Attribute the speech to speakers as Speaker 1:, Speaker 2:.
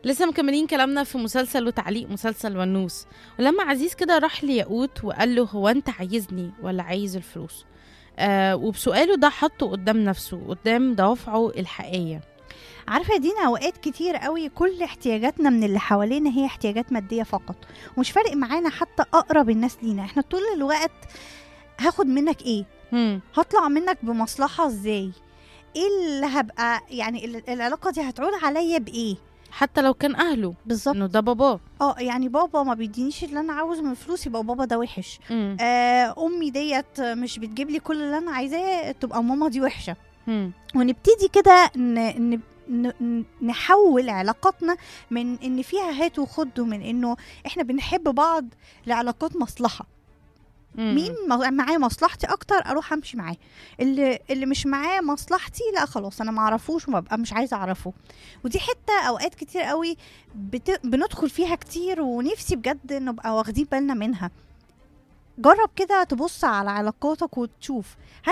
Speaker 1: لسه مكملين كلامنا في مسلسل وتعليق مسلسل ونوس ولما عزيز كده راح لياقوت وقال له هو انت عايزني ولا عايز الفلوس آه وبسؤاله ده حطه قدام نفسه قدام دوافعه الحقيقية
Speaker 2: عارفه يا دينا اوقات كتير قوي كل احتياجاتنا من اللي حوالينا هي احتياجات ماديه فقط ومش فارق معانا حتى اقرب الناس لينا احنا طول الوقت هاخد منك ايه
Speaker 1: هم.
Speaker 2: هطلع منك بمصلحه ازاي ايه اللي هبقى يعني ال- العلاقه دي هتعود عليا بايه
Speaker 1: حتى لو كان أهله
Speaker 2: بالظبط
Speaker 1: إنه ده باباه
Speaker 2: اه يعني بابا ما بيدينيش اللي انا عاوزه من فلوس يبقى بابا ده وحش
Speaker 1: هم.
Speaker 2: آه امي ديت مش بتجيب لي كل اللي انا عايزاه تبقى ماما دي وحشه
Speaker 1: هم.
Speaker 2: ونبتدي كده ن... ن... ن- نحول علاقاتنا من ان فيها هات وخد ومن انه احنا بنحب بعض لعلاقات مصلحه
Speaker 1: هم.
Speaker 2: مين م- معاه مصلحتي اكتر اروح امشي معاه اللي اللي مش معاه مصلحتي لا خلاص انا ما اعرفوش وببقى مش عايزه اعرفه ودي حته اوقات كتير قوي بت... بندخل فيها كتير ونفسي بجد نبقى واخدين بالنا منها جرب كده تبص على علاقاتك وتشوف هل